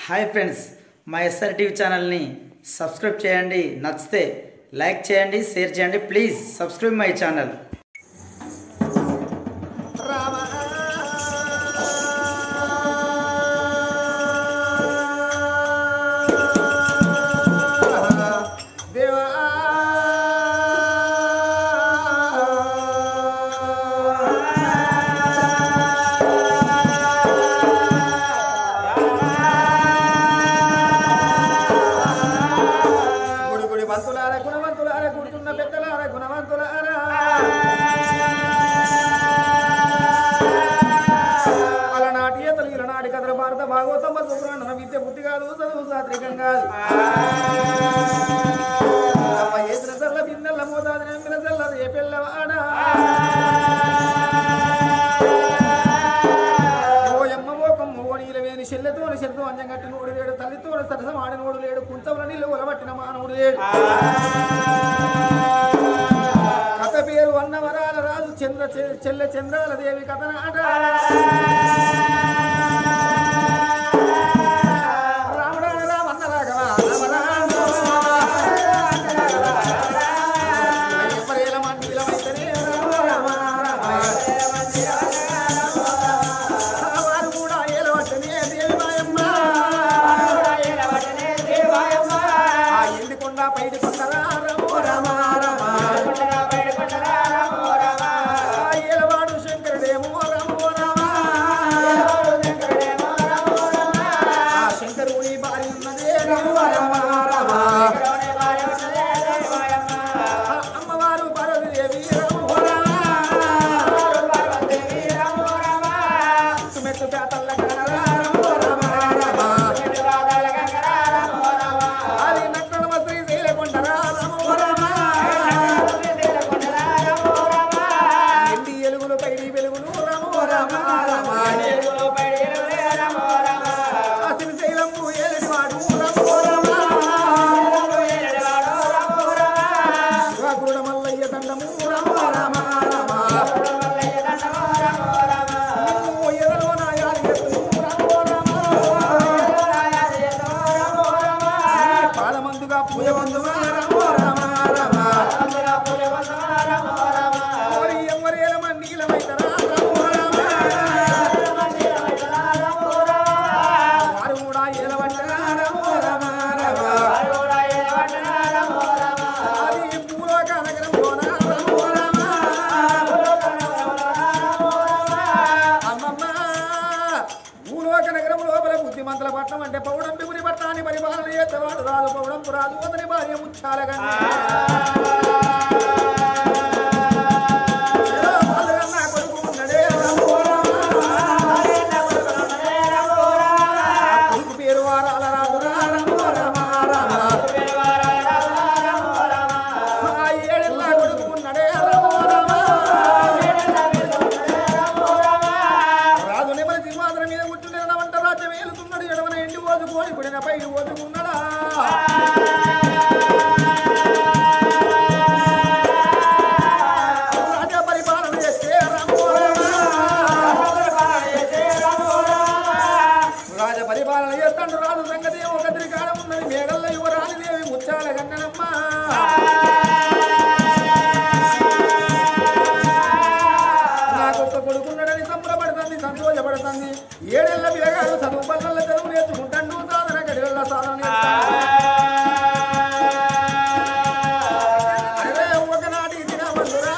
Hi friends మా SR TV ఛానల్ని subscribe చేయండి నచ్చితే లైక్ చేయండి షేర్ చేయండి please subscribe my channel Rama Deva గుడి గుడి వంతులార గుణవంతులార గుర్తున్న పెద్దలార గుణవంతులారా అలనాటి ఈతలు ఈలనాటి కథల భారత భాగవతమ్మ సుబ్రహ్మణ విద్య బుద్ధి కాదు చదువు సాత్రికం కాదు అమ్మ ఏసిన చల్ల బిందెల్ల మోతాది నమ్మిన చల్ల ఏ పిల్లవాడా ఓయమ్మ ఓకమ్మ ఓణీల వేని చెల్లెతోని చెల్లెతో అంజం కట్టి నోడు లేడు తల్లితోని సరసమాడి నోడు లేడు కుంచవుల నీళ్ళు ఉలబట్టిన మానవుడు లేడు కథ పేరు అన్నవరాల రాజు చంద్ర చె- చెల్లె చంద్రాల దేవి కథ నాట రాముడా రామన్న రాఘవ రామ రామ. ఎవరేల మందిలమైతేనే రామ రామ రామ. వారు కూడా ఏలవట్టనే దేవి మాయమ్మ. ఆ ఎండి కొండ పైడి కొండరా రమో రామ రామ. ఆ ఏలవాడు శంకరుడేమో రమో రామ. ఆ శంకరుని భార్య ఉన్నదే రమో రామ రామ. ఆ అమ్మవారు పార్వతీదేవి రమో రామ. సుమెత్తు పేతల్ల కనరా రమో రామ రామ. అది నక్కడమ శ్రీశైల కొండరా రమో రామ. ఎండి ఎలుగులు పైడి వెలుగులు రమో రామ రామ. ఆ శ్రీశైలము ఏలివాడు రమో రామ. శివగురుడ మల్లయ్య దండము రమో రామ రామ. నిన్ను ఎదలో నా యాదగిరి రమో రామ. పాదమందుగా పూజ వందుగా రమో రామ రామ. ఓరి ఎవ్వరేల మండీలమైతరా రమో రామ. వారు కూడా ఏలవంటరా రమో రామ రామ. అది భూలోక నగరంలోన రమో రామ. అమ్మమ్మ భూలోక నగరం లోపల బుద్ధిమంతుల పట్టణం అంటే పౌడం పిగురి పట్టాన్ని పరిపాలన చేసేవాడు రాదు పౌడంపు రాదు అతని భార్య ముచ్చాలగా కొడుకు ఉన్నడే రమో కొడుకు పేరు వారాల రాదు రమో రమ రమ ఆ ఏడెల్లా కొడుకు ఉన్నడే రమో రమ రాజు నిమల సింహాసనం మీద కూర్చుని వంట రాజ్యం ఏలుతున్నాడు ఎడవన ఎండి ఓదు కోడి పుడిన పై ఓదుకున్నాడా రాజా పరిపాలన చేస్తే రామో రామ. రాజ పరిపాలన చేస్తాడు రాజు సంగతి ఒక త్రికాలం ఉన్నది మేఘల్ల యువరాణి దేవి ముచ్చాల గన్ననమ్మ నాకొక్క కొడుకున్నాడని సంబరపడుతుంది సంతోషపడుతుంది ఏడేళ్ల పిల్లగాడు చదువు పనుల చదువు నేర్చుకుంటాడు సాధన గడివల్ల సాధన నేర్చుకుంటాడు. అరే ఒకనాటి దినమందురా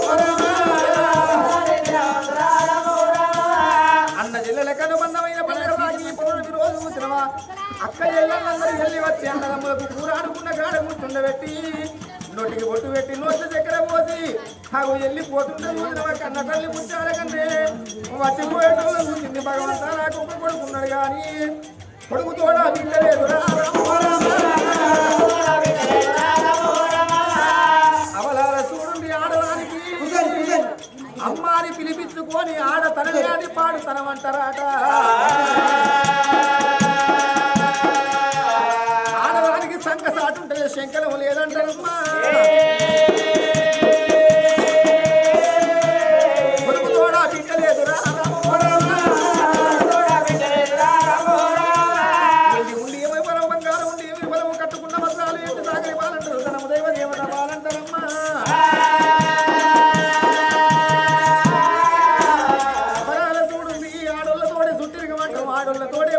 అన్న జిల్లెల కనుబంధమైన పండుగ రాగి పౌరుడికి రోజు కూర్చున్నవా అక్క ఎల్లందరూ వెళ్ళి వచ్చి అన్నదమ్ములకు కూర ఆడుకున్న కాడ కూర్చుండబెట్టి నోటికి బొట్టు పెట్టి నోటి చక్కెర పోసి అవి వెళ్ళిపోతుంటే చూసినవా కన్న తల్లి ముచ్చాల కంటే వచ్చిపోయేటోళ్ళు చూసింది భగవంతా నాకు ఒక కొడుకున్నాడు కానీ కొడుకు తోడ బిడ్డలేదు అవలాల చూడండి ఆడడానికి అమ్మాని పిలిపించుకొని ఆడ తనని అని పాడు తనమంటారాట ఆడవానికి సంఖ సాటుంటే శంకరం లేదంటారమ్మా కొడుకు తోడా బిడ్డలేదురా రామ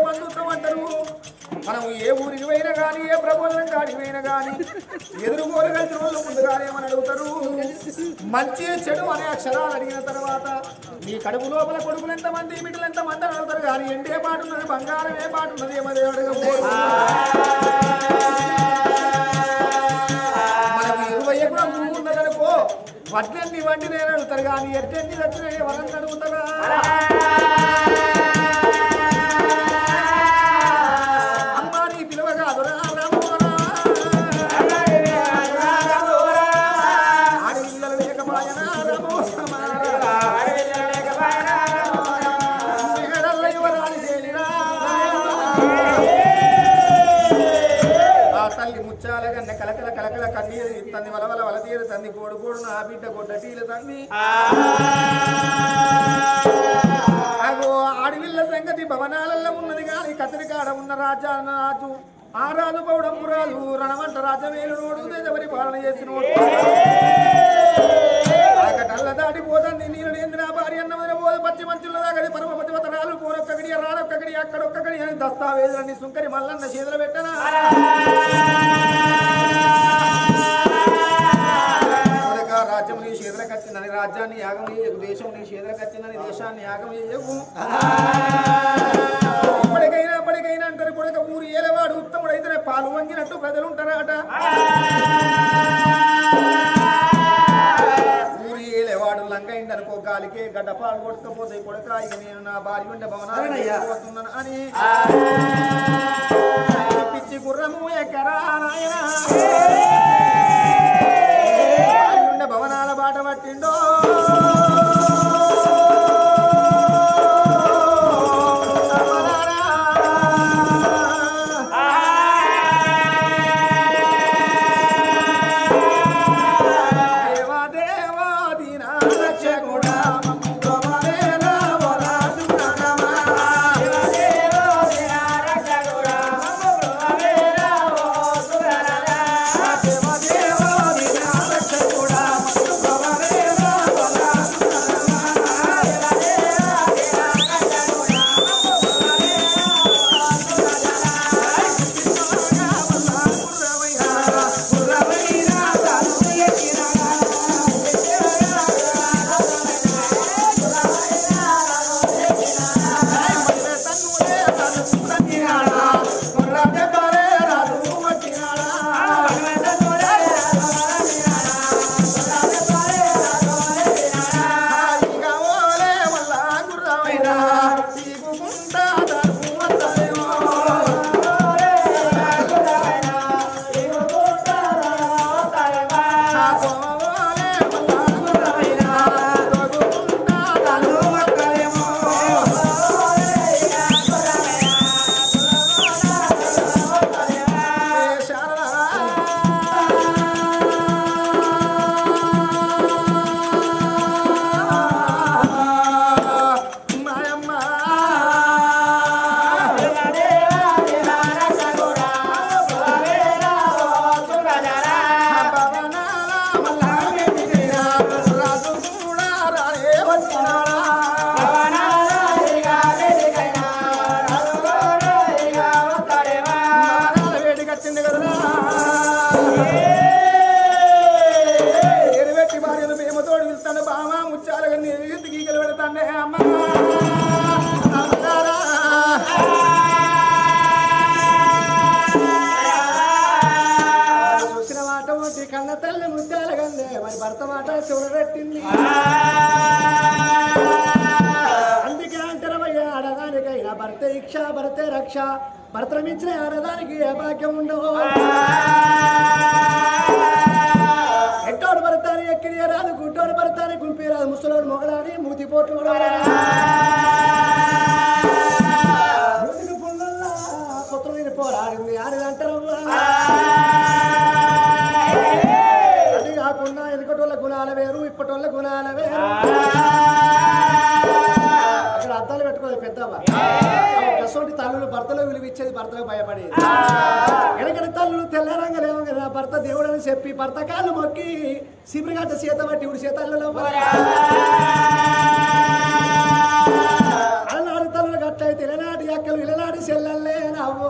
బంధుత్వం అంటారు మనం ఏ ఊరికి పోయినా కానీ ఏ ప్రబోధనం కాడికి పోయినా కానీ ఎదురుగోలు కలిసిన వాళ్ళు ముందుగానే ఏమని అడుగుతారు మంచి చెడు అనే అక్షరాలు అడిగిన తర్వాత నీ కడుపు లోపల కొడుకులు ఎంతమంది బిడ్డలు ఎంతమంది అని అడుగుతారు కానీ ఎండే పాటు ఉన్నది బంగారం ఏ పాటు ఉన్నది ఏమది అడగబోదు మనకు ఇరవై ఎకరం భూమి ఉన్నదనుకో వడ్లన్నీ వండి నేను అడుగుతారు కానీ ఎట్టెన్ని వచ్చిన ఎవరన్నా అడుగుతారా అమ్మా నీ పిలువ కాదురా రామోరా. ఆడపిల్లలు లేకపాయనా రామోసమారా. మేడల్ల యువరాణి తేలిరా. ఆ తల్లి ముచ్చాల కన్న కలకల కలకల కన్నీరు తంది వలవల వల తీరు తంది కోడు కోడు నా బిడ్డ గొడ్డటీల తంది అగో ఆడవిల్ల సంగతి భవనాలలో ఉన్నది కానీ కత్తిరికాడ ఉన్న రాజా రాజు ఆ రాజు పౌడమ్ము రాజు రణమంట రాజమేలు నోడు దేశపరి పాలన చేసినోడు ఆకటల్ల దాటిపోతుంది నేను ఏంది నా భార్య అన్నమైన పోదు పచ్చి మంచుల దాగడి పరమ పతివతరాలు పోరొక్కగడి రాడొక్కగడి అక్కడొక్కగడి అని దస్తావేజులన్నీ సుంకరి మల్లన్న చేతులు పెట్టనా మొదక రాజ్యం నీ చేతులకు వచ్చిందని రాజ్యాన్ని యాగం చేయకు దేశం నీ చేతులకు వచ్చిందని దేశాన్ని యాగం చేయకు ఇప్పటికైనా ఇప్పటికైనా అంటారు కొడుక ఊరు ఏలవాడు ఉత్తముడైతేనే పాలు వంగినట్టు ప్రజలు ఉంటారట ఊరి ఏలేవాడు లంగైంది అనుకో గాలికే గడ్డ పాలు కొట్టుకపోతే కొడుక ఇక నేను నా భార్య ఉండే భవనాలు పోతున్నాను అని పిచ్చి గుర్రము ఎక్కరా నాయనా ఉండ భవనాల బాట పట్టిండో దేవా దేవా దీన రక్షకుడా గోపవేల వరాజు ప్రణమా దేవా దేవా దీన రక్షకుడా గోపవేల వరాజు ప్రణమా దేవా దేవా దీన రక్షకుడా గోపవేల వరాజు ప్రణమా దేవా దేవా దీన రక్షకుడా వేడికొచ్చింది కదరా ఎరువెట్టి భార్యలు ప్రేమతోడు పిలుస్తాను బామా ముచ్చాలుగా నేను గీకలు పెడతాండే అమ్మ అమ్మగారా. చూసిన మాట ఒకటి కన్న తల్లి ముద్దాల కందే మరి భర్త మాట చూడబెట్టింది అందుకే అంటారమయ్యా ఆడదానికైనా భర్త ఇక్ష భర్తే రక్ష భర్తను మించిన ఆడదానికి ఏ భాగ్యం ఉండవు ఎట్టోడు భర్తాని ఎక్కిరి రాదు గుడ్డోడు భర్తాని గుంపి రాదు ముసలోడు మొగలాడి మూతి పోట్లు మూతికి పుల్లల్లా పుత్రుని పోరాడింది ఆడదంటారమ్మా అది కాకుండా ఎదుకటోళ్ళ గుణాల వేరు ఇప్పటోళ్ళ గుణాల వేరు అక్కడ అద్దాలు పెట్టుకోలేదు పెద్దమ్మ కసోటి తల్లులు భర్తలో విలువిచ్చేది భర్తలకు భయపడేది వెనకటి తల్లులు తెల్లరంగా లేవు కదా భర్త దేవుడు అని చెప్పి భర్త కాళ్ళు మొక్కి సిబిరిగట్ట సీత బట్టి ఇప్పుడు సీతల్లో అలనాడు తల్లులు గట్లయితే ఇలనాటి అక్కలు ఇలనాటి చెల్లె బాబు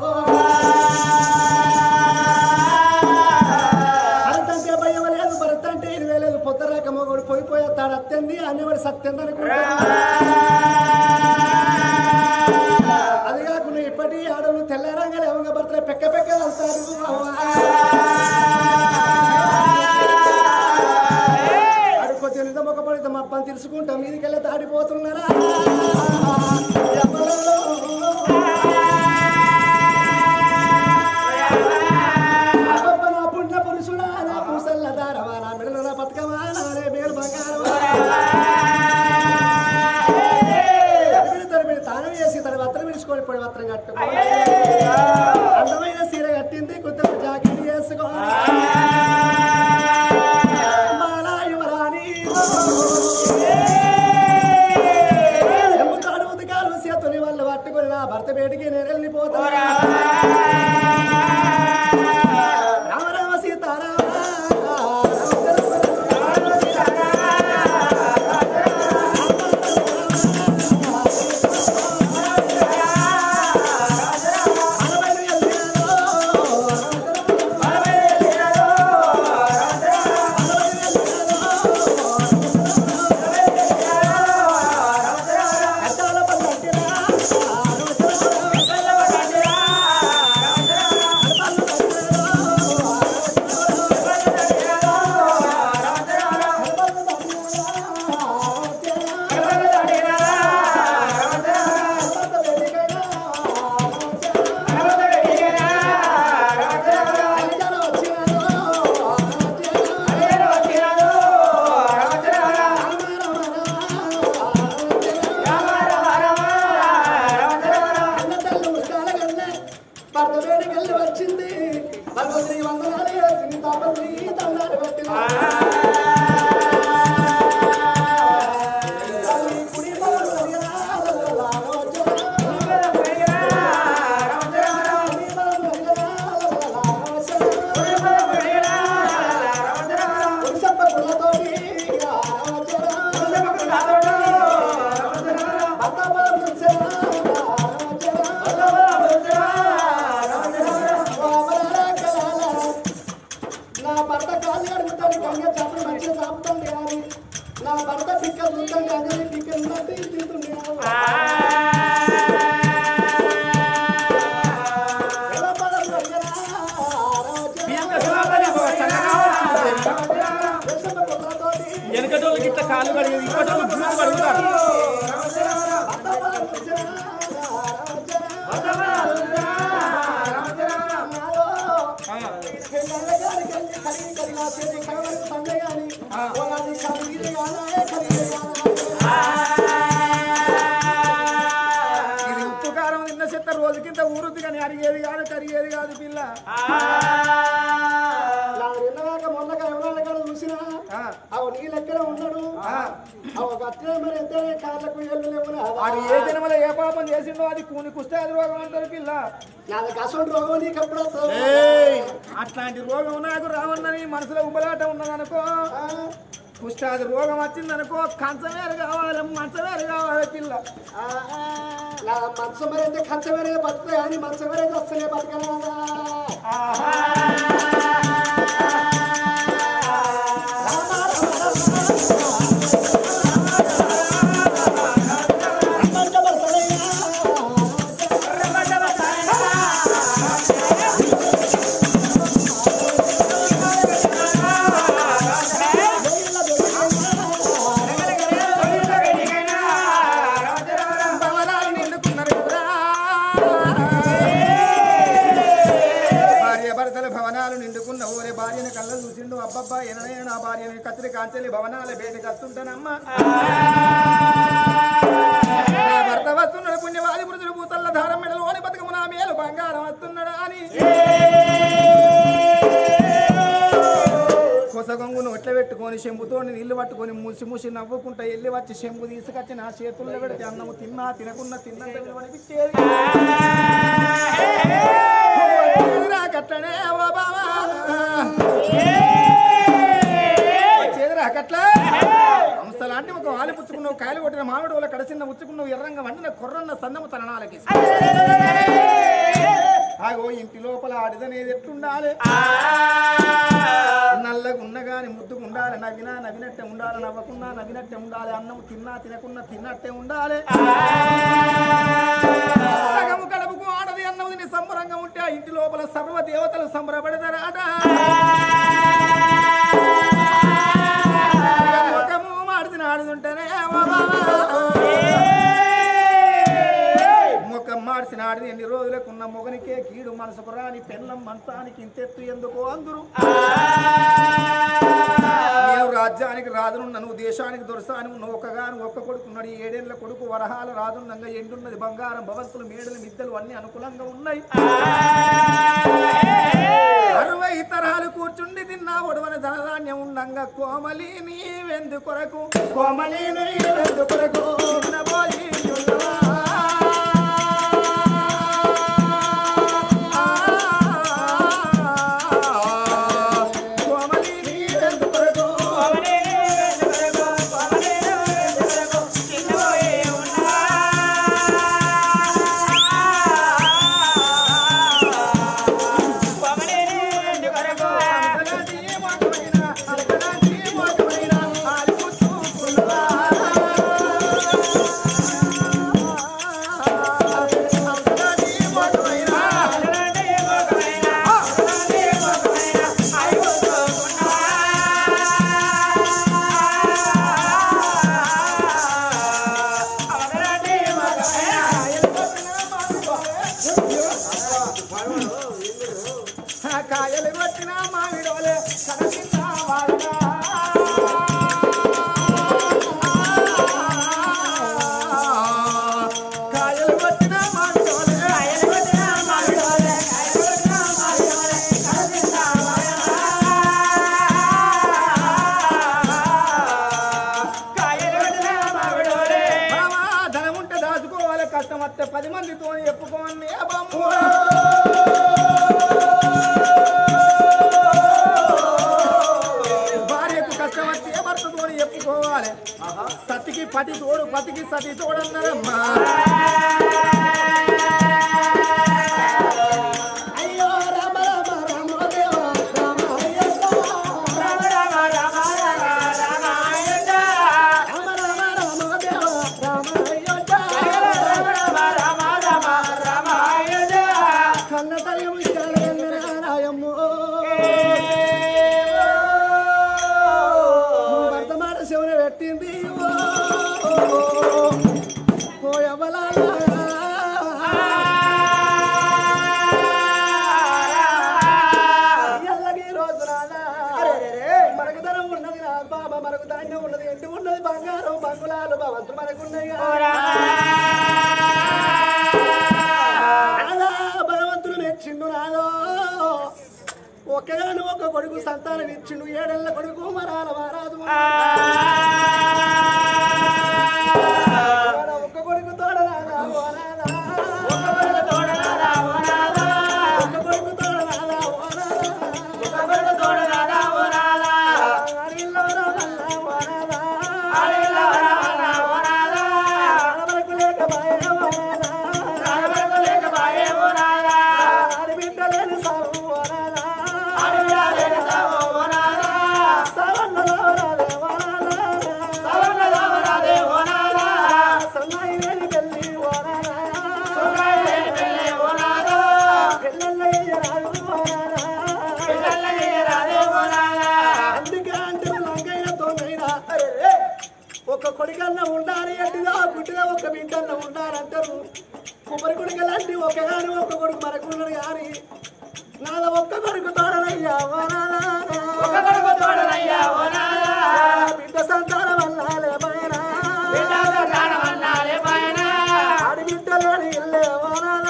భరత్ అంటే భయం లేదు భరత్ అంటే ఇరవై లేదు పొద్దురాక మొగడు పోయిపోయే తాడు అత్తంది అనేవాడు సత్యంది అనుకుంటా అది కాకుండా ఇప్పటి ఆడలు తెల్లారంగా లేవంగా భర్తలు పెక్క పెక్క వెళ్తారు అడుకో తెలియదు ఒక పడితే మా పని తెలుసుకుంటాం మీదికెళ్ళి తాడిపోతున్నారా ఎవరో అబ్బబ్బ నా పుణ్య పురుషుడా నా పూసల్ల దారవా నా మెడలో నా బతుకమా నా రే మేలు బంగారమా తరిమిడి తరిమిడి తానం చేసి తన వస్త్రం విడుచుకొని పొడి వస్త్రం కట్టుకో అందమైన సీర కట్టింది కొత్త జాకెట్ వేసుకో మాలా యువరాణి చెంబుతాడు ఉతకాలు చేతుని వాళ్ళు పట్టుకొని నా భర్త బయటికి నేను వెళ్ళిపోతా రామ రామ సీతారామ వచ్చింది భగవతి వందనాలు వేసింది తాపత్రి తండాలు పెట్టిన నా భర్త కాళ్ళు అడుగుతాడు గంగ చేపలు మంచిగా చాపుతుంది కానీ నా భర్త టిక్క చూస్తాడు గంగ టిక్క ఉన్నట్టు తింటుంది ఎలా పడరు రంగనా? వృషభ కుట్రతోటి వెనకటోళ్ళకి ఇట్లా కాళ్ళు కడిగేది ఇప్పటోళ్ళు భూమి కడుగుతారు ఇది ఉప్పు కారం తిన్న చెత్త రోజుకింత ఊరుద్ది కానీ అడిగేది కాదు కరిగేది కాదు పిల్ల మొన్నగా ఎవరైనా చూసినా ఆ, అవు నీ లెక్కన ఉన్నాడు ఆ. అవు గట్టిన మరి ఎంత కాళ్ళకు ఎల్లు లేవునా వాడు ఏ జన్మలో ఏ పాపం చేసిండో అది కూని కుష్టాది రోగం అంటారు పిల్ల నాకు అసలు రోగం నీకు ఎప్పుడు వస్తుంది? ఏయ్, అట్లాంటి రోగం నాకు రావన్నని మనసులో ఉబలాట ఉన్నదనుకో ఆ? కుష్టాది రోగం వచ్చిందనుకో కంచమేరు కావాలి మంచమేరు కావాలి పిల్ల ఆ, నా మంచం మరి అంటే కంచం వేరే బతుకుతాయి కానీ మంచం వేరే వస్తలే బతకలేదా భవనాలు నిండుకున్నారు కదా. భార్య భర్తల భవనాలు నిండుకున్న ఓరే భార్యని కళ్ళ చూసిండు అబ్బబ్బా ఎననైనా నా భార్యని కత్తిరి కాంచెల్లి భవనాల బయటకు వస్తుంటానమ్మా నా భర్త వస్తున్నాడు పుణ్యవాది మృదుడు పూతల్ల ధారం మెడలు ఓని బతుకము నా మేలు బంగారం వస్తున్నాడా అని కొసగొంగు నోట్ల పెట్టుకొని చెంబుతో నీళ్లు పట్టుకొని ముసి ముసి నవ్వుకుంటా వెళ్ళి వచ్చి చెంబు తీసుకొచ్చి నా చేతుల్లో పెడితే అన్నము తిన్నా తినకున్నా తిన్నంత విలువనిపించేది వచ్చేదిరా కట్లనే ఓ బావా వచ్చేదిరా కట్ల హంస లాంటి ఒక వాలి పుచ్చుకున్నావు కాయలు కొట్టిన మామిడి వాళ్ళ కడసిన్న ఉచ్చుకున్నావు ఎర్రంగా వండిన కొర్రన్న సందము తననాలకి ఆడిదనేది ఎట్లుండాలి నల్లగున్న గాని ముద్దుకుండాలి నవ్వినా నవ్వినట్టే ఉండాలి నవ్వకున్నా నవ్వినట్టే ఉండాలి అన్నం తిన్నా తినకున్నా తిన్నట్టే ఉండాలి సగము కడుపుకు ఆడది అన్నం తిని సంబరంగా ఉంటే ఆ ఇంటి లోపల సర్వ దేవతలు సంబరపడతారాట ముఖము మాడిది నాడుతుంటేనే ముఖం మార్చిన ఆడిది ఎన్ని రోజులకున్న మొగనికే కీడు మనసుకు రాని పెళ్ళం మంచానికి ఇంతెత్తు ఎందుకు అందరు నేను రాజ్యానికి రాజునున్న నువ్వు దేశానికి దొరసాని ఉన్న ఒక్కగాను ఒక్క కొడుకున్నాడు ఈ ఏడేళ్ల కొడుకు వరహాల రాజున్నంగా ఎండున్నది బంగారం భవంతులు మేడలు మిద్దలు అన్ని అనుకూలంగా ఉన్నాయి అరవై తరాలు కూర్చుండి తిన్నా ఒడవని ధనధాన్యం ఉండంగా కోమలి నీవెందు కొరకు కోమలి నీవెందు కొరకు చిన్నబోయి ఉన్నవా? కోమలి నీవెందు కొరకు అంతలాంటి మోకమైన, అంతలాంటి మోకమైన, ఆలుకుతుకున్నవా? అంతలాంటి మోకమైన, ఆ కాయలు కొట్టిన మామిడోలే కనకింద వాళ్ళ కాయలు కొట్టిన మామిడోలే కాయలు కొట్టిన మామిడోలే కాయలు కొట్టిన మామిడోలే కనకింద బావా ధనం ఉంటే దాచుకోవాలి కష్టం వస్తే పది మందితో చెప్పుకోండి అబ్బమ్మ భార్యకు కష్టం వస్తే భర్తతో చెప్పుకోవాలి సతికి పతి తోడు పతికి సతి తోడన్నారమ్మా అయ్యో రామ రామ రామ దేవ రామ అయ్యప్ప. రామ రామ రామ రామ రామ అయ్యప్ప. రామ రామ రామ దేవ రామ అయ్యప్ప. కన్న తల్లి ముత్యాల వెన్నెల రాయమ్మో. భర్త మాట శివుని పెట్టింది ఓ, ఓ యవ్వలాల. ఎల్లగి రోజునాల మరకదనం ఉన్నది నా బాబా మరొక ధాన్యం ఉన్నది ఎండి ఉన్నది బంగారం బంగుళాలు భవంతులు మనకున్నాయి నాదా భగవంతుడు మెచ్చిండు నాదో ఒక్కగాను ఒక కొడుకు సంతానం ఇచ్చిండు ఏడేళ్ల కొడుకు మరాల మహారాజు వాడ ఒక్క కొడుకు తోడరాదా ఓ నాదా. ఒక్క కొడుకు తోడరాదా ఓ నాదా. ఒక్క కొడుకు తోడరాదా ఓ నాదా. అడిల్లోరా మల్లా ఓ నాదా. ఆడవరకు లేక బాయే ఓ నాదా. ఆడబిడ్డ లేని సావు ఓ నాదా. సవన్నలో రాలే ఓ నాదా. సన్నాయి లేని పెళ్ళి ఓ నాదా. పెళ్ళల్లో ఎయ్యరాదు ఓ నాదా. అందుకే అంటే లంకైన తొంగైనా ఒక కొడుకన్నా ఉండాలి ఎట్టిదా గుడ్డిదా ఒక బిడ్డన్న ఉండాలంటారు కుమ్మరి కొడుకు లాంటి ఒక గాని ఒక కొడుకు మనకున్నాడు గాని నాద ఒక్క కొడుకు తోడనయ్యా ఓ నాదా. బిడ్డ సంతానం వల్ల లేమైనా ఆడబిడ్డలోని ఇల్లే ఓ నాదా.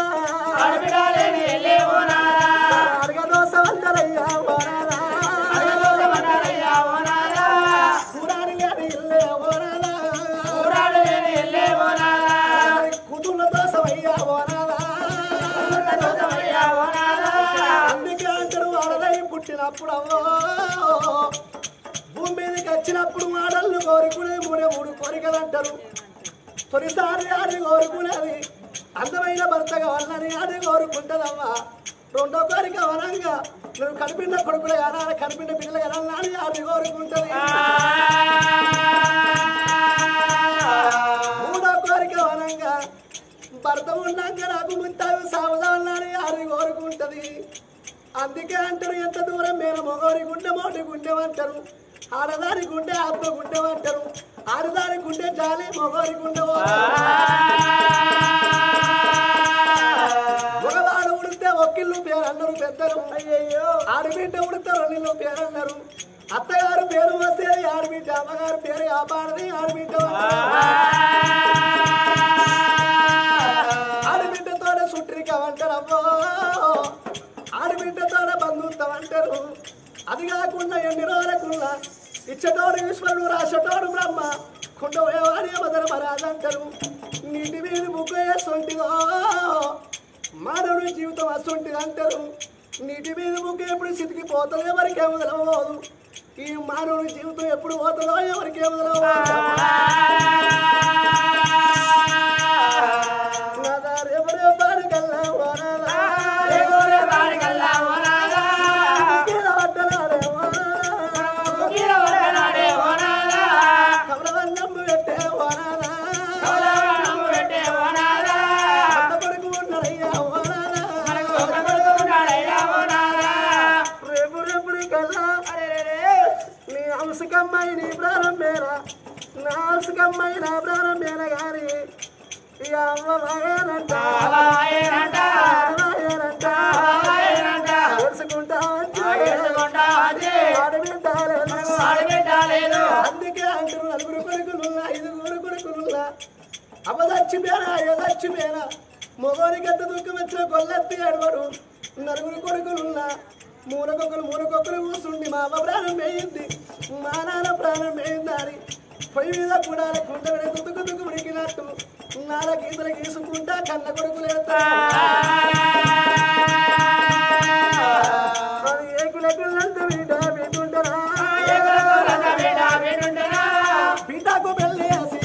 అడగదోస వందరయ్యా ఓ నాదా. కూరాడి లేని ఇల్లే ఓ నాదా. కుదుల దోసమయ్యా ఓ నాదా. అందుకే అంటారు వరదై పుట్టినప్పుడు అవ్వో భూమి మీదకి వచ్చినప్పుడు మాడళ్ళు కోరుకునే మూడే మూడు కోరికలు అంటారు తొలిసారి ఆడి కోరుకునేది అందమైన భర్త కావాలని ఆడి కోరుకుంటదమ్మా రెండో కోరిక వనంగా నువ్వు కనిపించిన కొడుకులు కనాలి కనిపించిన పిల్లలు కనాలని ఆమె కోరుకుంటది మూడో కోరిక వనంగా భర్త ఉన్నాక నాకు ముంతావి సావదాలని ఆమె కోరుకుంటది అందుకే అంటారు ఎంత దూరం మీరు మొగోరి గుండె మోటి గుండె అంటారు ఆడదాని గుండె ఆత్మ గుండె అంటారు ఆడదాని గుండె జాలి మొగోరి గుండె మగవాడు ఉడితే ఒక్కిళ్ళు పేరు అన్నారు పెద్దలు అయ్యయ్యో ఆడబిడ్డ ఉడితే రెండిళ్ళు పేరు అన్నారు అత్తగారు పేరు వస్తే ఆడబిడ్డ అమ్మగారు పేరు కాపాడని ఆడబిడ్డ ఆడబిడ్డతోనే సుట్రిక అంటారు అమ్మో ఆడబిడ్డతోనే బంధుత్వం అంటారు అది కాకుండా ఎన్ని రోజులకున్నా ఇచ్చటోడు ఈశ్వరుడు రాసటోడు బ్రహ్మ కుండ వాడి మదన మరాజు అంటారు నీటి మీద ముగ్గు వేస్తుంటిదో మానవుడి జీవితం అసొంటిది అంటారు నీటి మీద ముగ్గు ఎప్పుడు సితికిపోతుందో ఎవరికి వదలవదు ఈ మానవుడి జీవితం ఎప్పుడు పోతుందో ఎవరికి వదలవదు ఎవరే బాడికల్లా ఓనాలా ఎవరే బాడికల్లా ఓనాలా కీల వడ్డలాడే ఓనాలా కమలవన్నమ్ము పెట్టే ఓనాలా అత్త కొడుకు ఉన్నాడయ్యా ఓనాలా రేపు రేపుడి కల్లా నీ అంశకమ్మాయి నీ ప్రాణం మేరా నా అంశకమ్మాయి నా ప్రాణం మేర గాని ఇక అమ్మ మగేనంట మగేనంట ఏడ్చుకుంటా వచ్చి ఆడబిడ్డాలేదు. అందుకే అంటారు నలుగురు కొడుకులున్నా ఐదుగురు కొడుకులున్నా అమ్మదచ్చి మేర అయ్యదచ్చి మేర మొగోనికి ఎంత దుఃఖం వచ్చిన కొల్లెత్తి ఏడవడు నలుగురు కొడుకులున్నా మూలకొకరు మూలకొకరు కూర్చుండి మా అమ్మ ప్రాణం వేయింది మా నాన్న ప్రాణం వేయింది అని పొయ్యి మీద కూడా కుండ దుక్కు దుక్కు ఉడికినట్టు నాల గీతలు గీసుకుంటా కన్న కొడుకులు ఏకులకులంత బిడ్డ బిడ్డుంటరా బిడ్డకు పెళ్ళి వేసి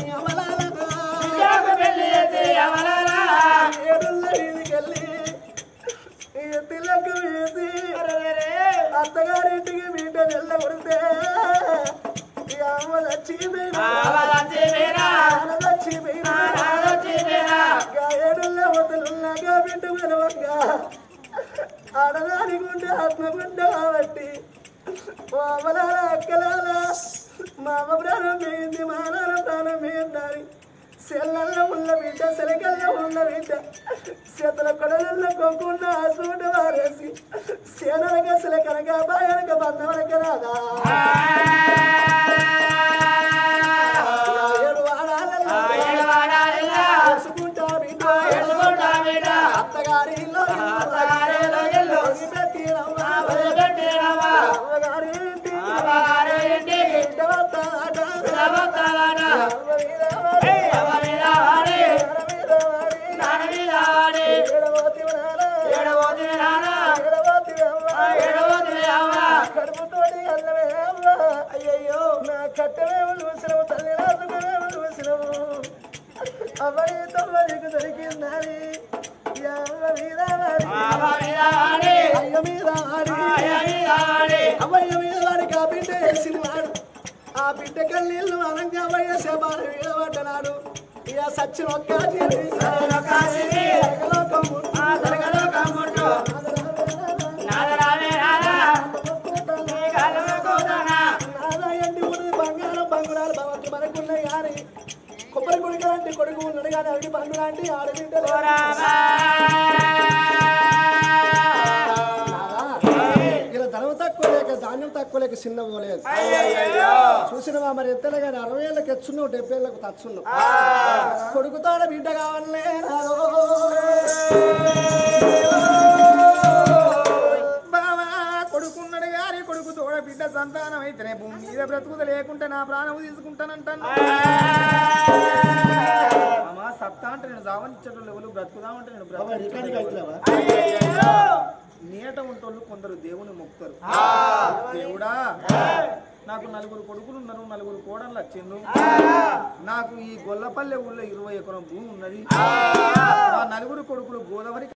అమలాలనా ఏడుల్ల వీధికెళ్ళి ఈ తిలకు వేసి అత్తగారింటికి బిడ్డ నెల్ల కొడితే ఈ అమ్మ చచ్చిపోయినా చచ్చిపోయినా ఏడుల్ల వదలున్నాగా బిడ్డ వెలవంగా ఆడదాని గుండె ఆత్మ గుండె కాబట్టి మా అమ్మలాల అక్కలాల మా అమ్మ ప్రాణం పోయింది మా నాన్న ప్రాణం పోయిందని సెల్లల్లో ఉన్న బిడ్డ సెలకల్లో ఉన్న బిడ్డ చేతుల కొడలలో కోకుండా ఆసుకుంటూ వారేసి సేనలక సెలకనక బాయనక బంధవనక రాదా ఏడు వాడాలలో ఆసుకుంటా బిడ్డ అత్తగారి ఇల్లు వదిలిపెట్టిరమ్మ. అమ్మగారి ఇంటి బిడ్డ వస్తాడట. అమ్మ మీద వాడి, నాన్న మీద వాడి, ఏడవోతివి నాన్న, ఏడవోతివి అమ్మ. కడుపుతోటి అల్లమే అమ్మ. అయ్యయ్యో నా కట్టమేమో చూసినవు తల్లి రాసుకమేమో చూసినవు అబ్బాయి తొమ్మిదికి దొరికిందని ఈ అమ్మ మీద వాడి, అయ్య మీద వాడి, అమ్మయ్య మీద వాడికి ఆ బిడ్డ వేసిన వాడు ఆ బిడ్డ కన్నీళ్ళు అనంగా అమ్మయ్య శబాలు వీడబడ్డనాడు ఇక సచ్చిన ఒక్క జీవి, జగలోకం ముట్టు. నాదా ఎండి ఉన్నది బంగారం బంగురాలు బావకి మనకున్నాయి కానీ కొబ్బరి కొడుకు లాంటి కొడుకు ఉన్నాడు కానీ అవి బంగు లాంటి ఆడబిడ్డలు ఇలా ధనం తక్కువ లేక ధాన్యం తక్కువ లేక చిన్న పోలేదు చూసినవా మరి ఎంతలే కానీ అరవై ఏళ్ళకి ఎచ్చున్నావు డెబ్బై ఏళ్ళకు తచ్చున్నావు కొడుకుతో బిడ్డ కావాలే బావా కొడుకున్నాడు గాని కొడుకు తోడ బిడ్డ సంతానం అయితేనే భూమి మీద బ్రతుకుత లేకుంటే నా ప్రాణం తీసుకుంటానంటాను అమ్మా సత్తా అంటే నేను జావనిచ్చేటోళ్ళు ఎవరు బ్రతుకుదామంటే నేను బ్రతుకు నీట ఉంటోళ్ళు కొందరు దేవుని మొక్కుతారు దేవుడా నాకు నలుగురు కొడుకులు ఉన్నారు నలుగురు కోడళ్ళు వచ్చిండు నాకు ఈ గొల్లపల్లె ఊళ్ళో ఇరవై ఎకరం భూమి ఉన్నది ఆ నలుగురు కొడుకులు గోదావరి